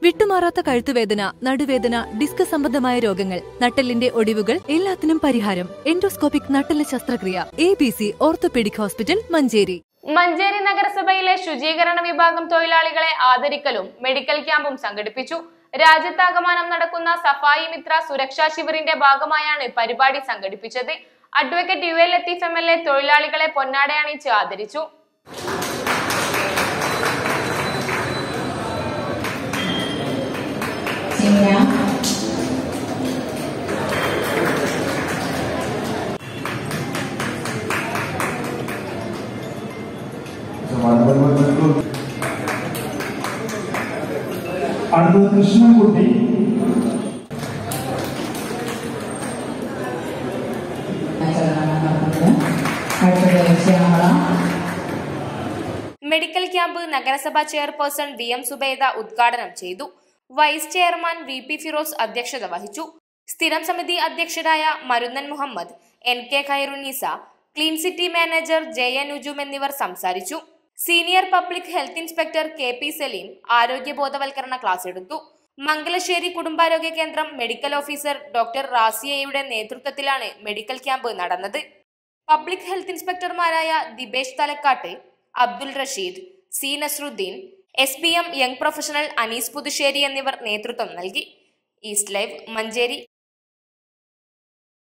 വിട്ടുമാറാത്ത കഴുത്തുവേദന നടുവേദന ഡിസ്ക് സംബന്ധമായ രോഗങ്ങൾ നട്ടെല്ലിന്റെ ഒടിവുകൾ എല്ലാത്തിനും പരിഹാരം എൻഡോസ്കോപ്പിക് നട്ടെല്ല് ശസ്ത്രക്രിയ A B C orthopaedic hospital Manjeri Manjeri നഗരസഭയിലെ ശുചീകരണ വിഭാഗം തൊഴിലാളികളെ ആദരിക്കലും മെഡിക്കൽ ക്യാമ്പും സംഘടിപ്പിച്ചു രാജ്യത്താകമാനം നടക്കുന്ന സഫായി മിത്ര സുരക്ഷാ ശിബിറിന്റെ ഭാഗമായാണ് പരിപാടി സംഘടിപ്പിച്ചത് advocate U A Latheef M L A തൊഴിലാളികളെ പൊന്നാടയണിച്ച് ആദരിച്ചു ചിഹ്ന അടുത്തത് കൃഷ്ണൻകുട്ടി ചലനം നടത്തുന്നത് അടുത്തത് ശ്യാമള മെഡിക്കൽ ക്യാമ്പ് നഗരസഭാ ചെയർപേഴ്സൺ വി എം സുബൈദ ഉദ്ഘാടനം ചെയ്തു vice chairman V P Firoz അധ്യക്ഷത വഹിച്ചു സ്ഥിരം സമിതി അധ്യക്ഷരായ Marunnan Muhammad N K Khairunnisa clean city manager J N ഉജും എന്നിവർ സംസാരിച്ചു senior public health inspector K P Saleem ആരോഗ്യ ബോധവൽക്കരണ ക്ലാസ് എടുത്തു മംഗലശ്ശേരി കുടുംബാരോഗ്യ കേന്ദ്രം മെഡിക്കൽ ഓഫീസർ ഡോക്ടർ റാസിയയുടെ നേതൃത്വത്തിലാണ് മെഡിക്കൽ ക്യാമ്പ് നടന്നത് പബ്ലിക് ഹെൽത്ത് ഇൻസ്പെക്ടർമാരായ Dibesh Thalakkad Abdul Rasheed C Nasruddin S P M young professional Anees Puthussery എന്നിവർ നേതൃത്വം നൽകി ഈസ്റ്റ് ലൈവ് മഞ്ചേരി